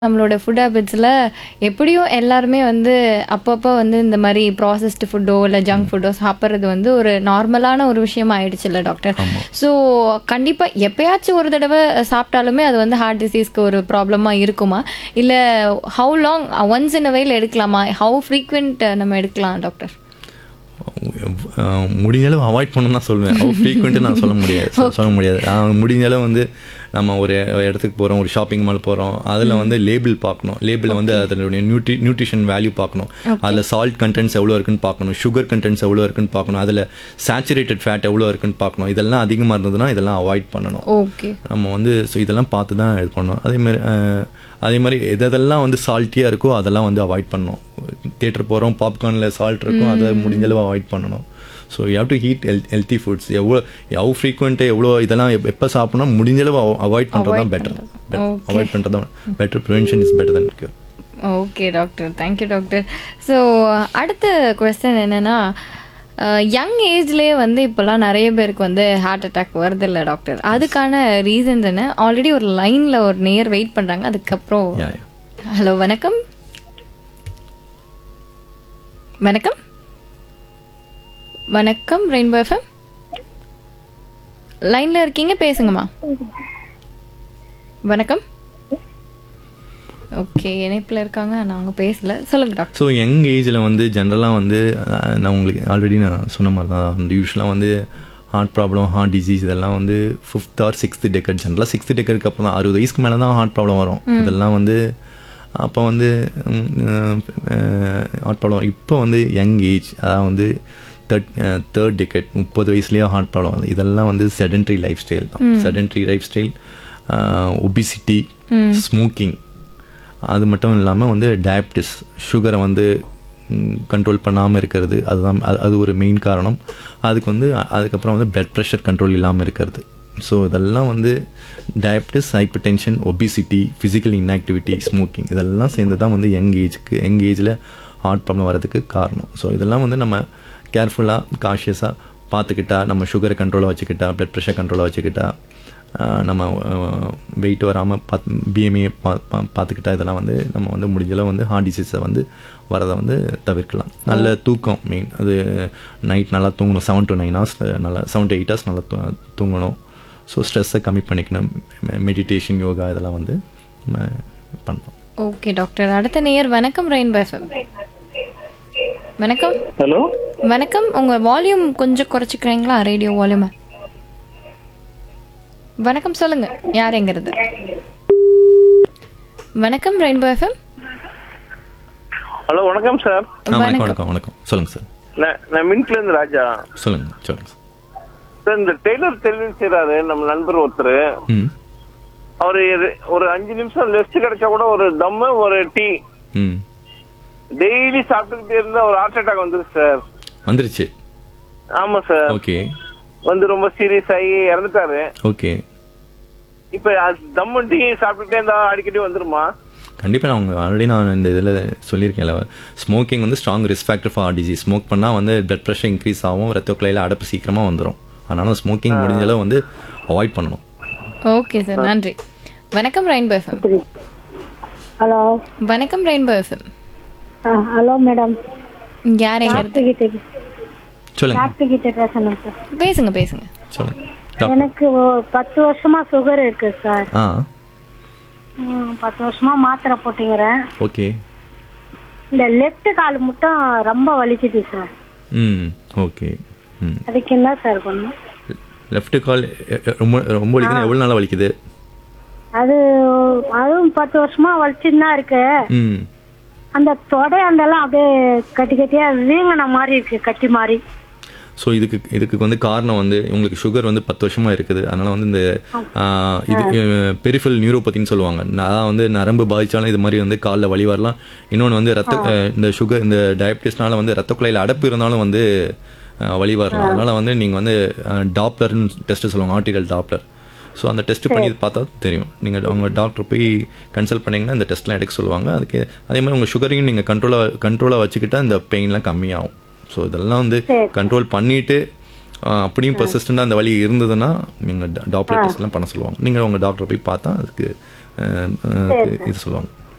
நம்மளோட ஃபுட் ஹேபிட்ஸில் எப்படியும் எல்லாருமே வந்து அப்பப்போ வந்து இந்த மாதிரி ப்ராசஸ்டு ஃபுட்டோ இல்லை ஜங்க் ஃபுட்டோ சாப்பிட்றது வந்து ஒரு நார்மலான ஒரு விஷயம் ஆயிடுச்சுல்ல டாக்டர் ஸோ கண்டிப்பாக எப்பயாச்சும் ஒரு தடவை சாப்பிட்டாலுமே அது வந்து ஹார்ட் டிசீஸ்க்கு ஒரு ப்ராப்ளமாக இருக்குமா இல்லை ஹவு லாங் ஒன்ஸ் இன் வெயில் எடுக்கலாமா ஹவு ஃப்ரீக்வெண்ட் நம்ம எடுக்கலாம் டாக்டர் அஹ் முடிஞ்ச அளவு அவாய்ட் பண்ணணும் தான் சொல்லுவேன் அவ்வளோ ஃப்ரீக்வெண்ட்டு நான் சொல்ல முடியாது சொ- சொல்ல முடியாது அஹ் முடிஞ்ச அளவு வந்து நம்ம ஒரு இடத்துக்கு போகிறோம் ஒரு ஷாப்பிங் மால் போகிறோம் அதில் வந்து லேபிள் பார்க்கணும் லேபிளில் வந்து அதனுடைய நியூட்ரி நியூட்ரிஷன் வேல்யூ பார்க்கணும் அதில் சால்ட் கண்டென்ட்ஸ் எவ்வளோ இருக்குன்னு பார்க்கணும் சுகர் கண்டென்ட்ஸ் எவ்வளோ இருக்குன்னு பார்க்கணும் அதில் சேச்சுரேட்டட் ஃபேட் எவ்வளோ இருக்குன்னு பார்க்கணும் இதெல்லாம் அதிகமாக இருந்ததுன்னா இதெல்லாம் அவாய்ட் பண்ணணும் ஓகே நம்ம வந்து ஸோ இதெல்லாம் பார்த்து தான் இது பண்ணணும் அதே மாதிரி அஹ், அதே மாதிரி எது எதெல்லாம் வந்து சால்ட்டியாக இருக்கோ அதெல்லாம் வந்து அவாய்ட் பண்ணணும் தேட்டர் போகிறோம் பாப்கார்னில் சால்ட் இருக்கும் அதை முடிஞ்ச அளவு அவாய்ட் பண்ணணும் so you have to eat hel healthy foods எவ்வளோ எவ்வளோ ஃப்ரீக்வெண்ட்டு எவ்வளோ இதெல்லாம் எப் எப்போ சாப்பிடணும் முடிஞ்ச அளவு அவாய்ட் பண்ணுறது தான் பெட்டர் அவாய்ட் பண்ணுறது தான் better prevention is better than cure okay doctor thank you doctor so அடுத்த கொஸ்டின் என்னென்னா யங் ஏஜ்லேயே வந்து இப்போல்லாம் நிறைய பேருக்கு வந்து ஹார்ட் அட்டாக் வருது இல்லை டாக்டர் அதுக்கான ரீசன்ஸ் என்ன ஆல்ரெடி ஒரு லைனில் ஒரு நேர் வெயிட் பண்ணுறாங்க அதுக்கப்புறம் Yeah, ஹலோ வணக்கம் வணக்கம் வணக்கம் ரெயின்போ எஃப்எம் லைனில் இருக்கீங்க பேசுங்கம்மா வணக்கம் ஓகே இணைப்பில் இருக்காங்க நாங்கள் பேசல சொல்லுங்க டாக்டர் ஸோ யங் ஏஜில் வந்து ஜென்ரலாக வந்து அஹ், நான் உங்களுக்கு ஆல்ரெடி நான் சொன்ன மாதிரி தான் வந்து யூஸ்வலாக வந்து ஹார்ட் ப்ராப்ளம் ஹார்ட் டிசீஸ் இதெல்லாம் வந்து ஃபிஃப்த் ஆர் சிக்ஸ்த் டெக்கட் ஜென்ரலாக சிக்ஸ்த் டெக்கருக்கு அப்புறம் தான் அறுபது வயசுக்கு மேலே தான் ஹார்ட் ப்ராப்ளம் வரும் இதெல்லாம் வந்து அப்போ வந்து ஹார்ட் ப்ராப்ளம் இப்போ வந்து யங் ஏஜ் அதாவது வந்து தேர்ட் தேர்ட் டெக்கெட் முப்பது வயசுலேயே ஹார்ட் ப்ராப்ளம் வந்து இதெல்லாம் வந்து செடென்ட்ரி லைஃப் ஸ்டைல் தான் sedentary lifestyle obesity smoking அது மட்டும் இல்லாமல் வந்து டயபிட்டிஸ் சுகரை வந்து கண்ட்ரோல் பண்ணாமல் இருக்கிறது அதுதான் அது- அது ஒரு மெயின் காரணம் அதுக்கு வந்து அ- அதுக்கப்புறம் வந்து பிளட் ப்ரெஷர் கண்ட்ரோல் இல்லாமல் இருக்கிறது ஸோ இதெல்லாம் வந்து diabetes hypertension obesity physical inactivity smoking இதெல்லாம் சேர்ந்து தான் வந்து யங் ஏஜுக்கு யங் ஏஜில் ஹார்ட் ப்ராப்ளம் வரதுக்கு காரணம் ஸோ இதெல்லாம் வந்து நம்ம கேர்ஃபுல்லாக காஷியஸாக பார்த்துக்கிட்டா நம்ம சுகரை கண்ட்ரோலாக வச்சுக்கிட்டா பிளட் ப்ரெஷர் கண்ட்ரோலாக வச்சுக்கிட்டா ஆஹ் நம்ம வெயிட் வராமல் பாத் பிஎம்ஏ பா பா- பார்த்துக்கிட்டா இதெல்லாம் வந்து நம்ம வந்து முடிஞ்சளவு வந்து ஹார்ட் டிசீஸை வந்து வரதை வந்து தவிர்க்கலாம் நல்ல தூக்கம் மெயின் அது நைட் நல்லா தூங்கணும் செவன் டு நைன் ஹவர்ஸ் நல்லா செவன் டு எயிட் ஹவர்ஸ் நல்லா தூ- தூங்கணும் ஸோ ஸ்ட்ரெஸ்ஸை கம்மி பண்ணிக்கணும் மெடிடேஷன் யோகா இதெல்லாம் வந்து நம்ம பண்ணலாம் ஓகே டாக்டர் அடுத்த நேயர் வணக்கம் ரெயின்போ எஃப்எம் வணக்கம் ஹலோ வணக்கம் உங்க வால்யூம் கொஞ்சம் குறைச்சிக்கிறீங்களா ரேடியோ வால்யூமை வணக்கம் சொல்லுங்க யார் எங்கிறது வணக்கம் ரெயின்போ எஃப்எம் ஹலோ வணக்கம் சார் ஆ வணக்கம் வணக்கம் வணக்கம் சொல்லுங்கள் சார் நான் நான் மின்ட்ல இருந்து ராஜா சொல்லுங்கள் சொல்லுங்கள் சார் சார் இந்த டெய்லர் தொழில் செய்றாரு நம்ம நண்பர் ஒருத்தர் ம் அவரு இது- ஒரு அஞ்சு நிமிஷம் லெஸ்ட் கிடைச்சா கூட ஒரு தம்மு ஒரு டீ ம் டெய்லி சாப்பிட்டுக்கிட்டே இருந்தா ஒரு ஹார்ட் அட்டாக் வந்துருச்சு சார் வந்துருச்சு ஆமா சார் ஓகே வந்து ரொம்ப சீரியஸ் ஆகி இறந்துட்டாரு ஓகே இப்ப அது தம்மு டீ சாப்பிட்டுட்டே இருந்தா அடிக்கடி வந்துருமா கண்டிப்பாக நான் அவங்க ஆல்ரெடி நான் இந்த இதில் சொல்லியிருக்கேன்ல ஸ்மோக்கிங் வந்து strong risk factor for disease smoke பண்ணால் வந்து பிளட் ப்ரெஷர் இன்க்ரீஸ் ஆகும் ரத்த குழையில் அடப்பு சீக்கிரமாக வந்துடும் அதனால ஸ்மோக்கிங் முடிஞ்ச அளவு வந்து அவாய்ட் பண்ணணும் ஓகே சார் நன்றி வணக்கம் ரெயின்போ எஃப்எம் ஹலோ வணக்கம் ரெயின்போ எஃப்எம் ஹலோ மேடம் யார் எங்கிறது டாக்டர் கிட்ட சொல்லுங்க டாக்டர் கிட்ட பேசணும் சார் பேசுங்க பேசுங்க சொல்லுங்க டாக்டர் எனக்கு ஒ- பத்து வருஷமா சுகர் இருக்கு சார் ஆ ம், பத்து வருஷமா மாத்திரை போட்டுக்கிறேன் ஓகே இந்த லெஃப்ட் கால் மட்டும் ரொம்ப வலிக்குது சார் ம் ஓகே ம் அதுக்கு என்ன சார் பண்ணும் லெஃப்ட் கால் ரொம்ப ரொம்ப வலிக்குது எவ்வளோ நாளாக வலிக்குது அது அதுவும் பத்து வருஷமா வலிச்சுன்னு தான் இருக்கு ம் அந்த தொடையாண்டெல்லாம் அப்படியே கட்டி கட்டியா வீங்கின மாதிரி இருக்கு கட்டி மாதிரி ஸோ இதுக்கு இதுக்கு வந்து காரணம் வந்து உங்களுக்கு சுகர் வந்து பத்து வருஷமாக இருக்குது அதனால் வந்து இந்த ஆ, இது பெரிஃபல் நியூரோபதின்னு சொல்லுவாங்க அதான் வந்து நரம்பு பாதிச்சாலும் இது மாதிரி வந்து காலில் வலி வரலாம் இன்னொன்று வந்து ரத்த அஹ், இந்த சுகர் இந்த டயபிட்டிஸ்னால வந்து ரத்த குழையில் அடப்பு இருந்தாலும் வந்து அஹ், வலி வரலாம் அதனால் வந்து நீங்கள் வந்து டாப்லர்னு டெஸ்ட்டு சொல்லுவாங்க ஆர்டிகல் டாப்லர் ஸோ அந்த டெஸ்ட் பண்ணி பார்த்தா தெரியும் நீங்கள் அவங்க டாக்டர் போய் கன்சல்ட் பண்ணீங்கன்னா இந்த டெஸ்ட்லாம் எடுக்க சொல்லுவாங்க அதுக்கு அதே மாதிரி உங்கள் சுகரையும் நீங்கள் கண்ட்ரோலாக கண்ட்ரோலாக வச்சுக்கிட்டா இந்த பெயின்லாம் கம்மியாகும் ஸோ இதெல்லாம் வந்து கண்ட்ரோல் பண்ணிட்டு ஆஹ், அப்படியும் பர்சிஸ்டண்டாக அந்த வலி இருந்ததுன்னா நீங்கள் டாக்டர் டெஸ்ட்லாம் பண்ண சொல்லுவாங்க நீங்கள் உங்கள் டாக்டர் போய் பார்த்தா அதுக்கு ஆஹ், ஆஹ், இது சொல்லுவாங்க